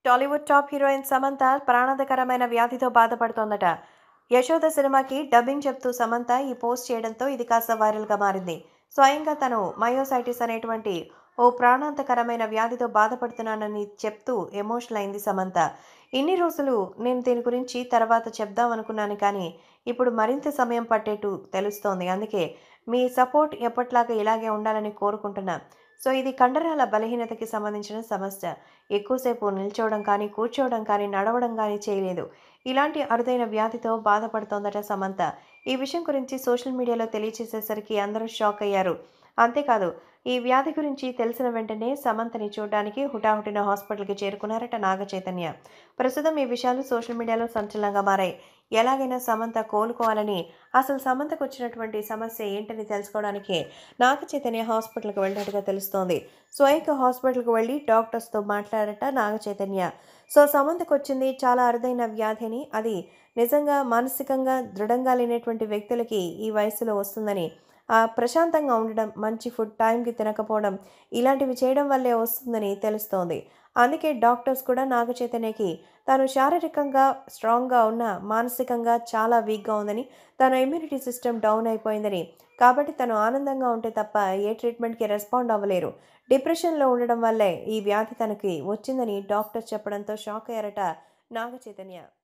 Tollywood top heroine Samantha ప్రాణాంతకరమైన వ్యాధితో బాధపడుతోందట యశోద సినిమాకి డబ్బింగ్ చెప్తూ సమంత ఈ పోస్ట్ చేయడంతో ఇది కాస్త వైరల్గా మారింది స్వయంగా తను మయోసైటిస్ అనేటువంటి ఓ ప్రాణాంతకరమైన వ్యాధితో బాధపడుతున్నానని చెప్తూ ఎమోషనల్ అయింది సమంత ఇన్ని రోజులు నేను దీని గురించి తర్వాత చెప్దాం అనుకున్నాను కానీ ఇప్పుడు మరింత సమయం పట్టేట్టు తెలుస్తోంది అందుకే మీ సపోర్ట్ ఎప్పట్లాగా ఇలాగే ఉండాలని కోరుకుంటున్నా సో ఇది కండరాల బలహీనతకి సంబంధించిన సమస్య ఎక్కువసేపు నిల్చోవడం కానీ కూర్చోవడం కానీ నడవడం కానీ చేయలేదు ఇలాంటి అరుదైన వ్యాధితో బాధపడుతోందట సమంత ఈ విషయం గురించి సోషల్ మీడియాలో తెలియచేసేసరికి అందరూ షాక్ అయ్యారు అంతేకాదు ఈ వ్యాధి గురించి తెలిసిన వెంటనే సమంతని చూడడానికి హుటాహుటిన హాస్పిటల్కి చేరుకున్నారట నాగ చైతన్య ప్రస్తుతం ఈ విషయాలు సోషల్ మీడియాలో సంచలనంగా మారాయి ఎలాగైనా సమంత కోలుకోవాలని అసలు సమంతకు వచ్చినటువంటి సమస్య ఏంటని తెలుసుకోవడానికి నాగ చైతన్య హాస్పిటల్కి వెళ్ళినట్టుగా తెలుస్తోంది స్వయంగా హాస్పిటల్కి వెళ్ళి డాక్టర్స్తో మాట్లాడట నాగ చైతన్య సో సమంతకు వచ్చింది చాలా అరుదైన వ్యాధి అని అది నిజంగా మానసికంగా దృఢంగా లేనటువంటి వ్యక్తులకి ఈ వయసులో వస్తుందని ఆ ప్రశాంతంగా ఉండడం మంచి ఫుడ్ టైంకి తినకపోవడం ఇలాంటివి చేయడం వల్లే వస్తుందని తెలుస్తోంది అందుకే డాక్టర్స్ కూడా నాగ చైతన్యకి తాను శారీరకంగా స్ట్రాంగ్గా ఉన్న మానసికంగా చాలా వీక్గా ఉందని తన ఇమ్యూనిటీ సిస్టమ్ డౌన్ అయిపోయిందని కాబట్టి తను ఆనందంగా ఉంటే తప్ప ఏ ట్రీట్మెంట్కి రెస్పాండ్ అవ్వలేరు డిప్రెషన్లో ఉండడం వల్లే ఈ వ్యాధి తనకి వచ్చిందని డాక్టర్స్ చెప్పడంతో షాక్ అయ్యారట నాగ చైతన్య